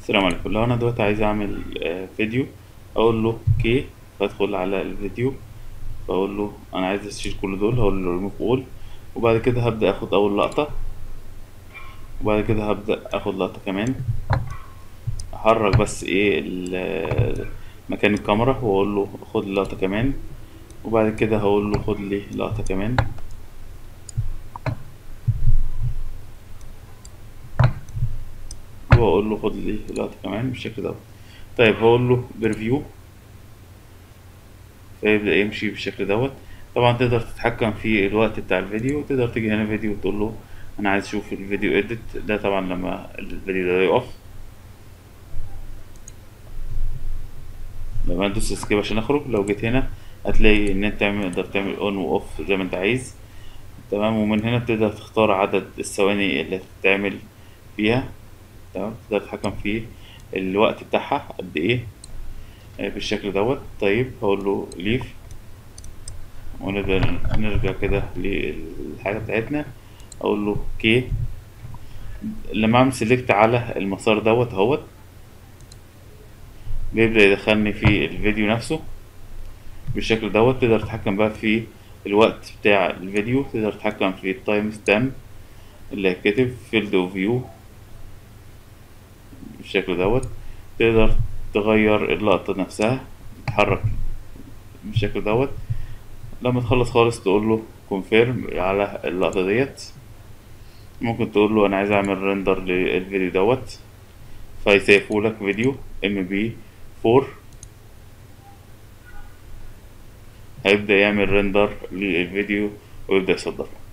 السلام عليكم لو انا دلوقتي عايز اعمل آه، فيديو اقول له كي بدخل على الفيديو بقول له انا عايز اشيل كل دول هقول له ريموف اول وبعد كده هبدأ اخد اول لقطة وبعد كده هبدأ اخد لقطة كمان احرك بس ايه ال- مكان الكاميرا واقول له خد لي لقطة كمان وبعد كده هقول له خد لي لقطة كمان واقول له خد لي لقطة كمان بالشكل ده طيب هقول له بريفيو فيبدأ يمشي بالشكل دوت طبعا تقدر تتحكم في الوقت بتاع الفيديو تقدر تيجي هنا فيديو وتقول له انا عايز اشوف الفيديو اديت ده طبعا لما الفيديو ده يقف لما ندوس اسكيب عشان اخرج لو جيت هنا هتلاقي ان انت تعمل تقدر تعمل اون واوف زي ما انت عايز تمام ومن هنا بتقدر تختار عدد الثواني اللي هتتعمل فيها تمام تقدر تتحكم في الوقت بتاعها قد ايه آه، بالشكل دوت طيب هقول له ليف ونبدأ نرجع كده للحاجة بتاعتنا اقول له كي لما اعمل سيلكت على المسار دوت اهوت بيبدأ يدخلني في الفيديو نفسه بالشكل دوت تقدر تتحكم بقى في الوقت بتاع الفيديو تقدر تتحكم في التايم ستامب اللي هيتكتب فيلد اوف فيو بالشكل دوت تقدر تغير اللقطة نفسها تتحرك بالشكل دوت لما تخلص خالص تقول له كونفيرم على اللقطة ديت ممكن تقول له انا عايز اعمل ريندر للفيديو دوت فيسيفه لك فيديو ام بي 4 هيبدأ يعمل ريندر للفيديو ويبدأ يصدره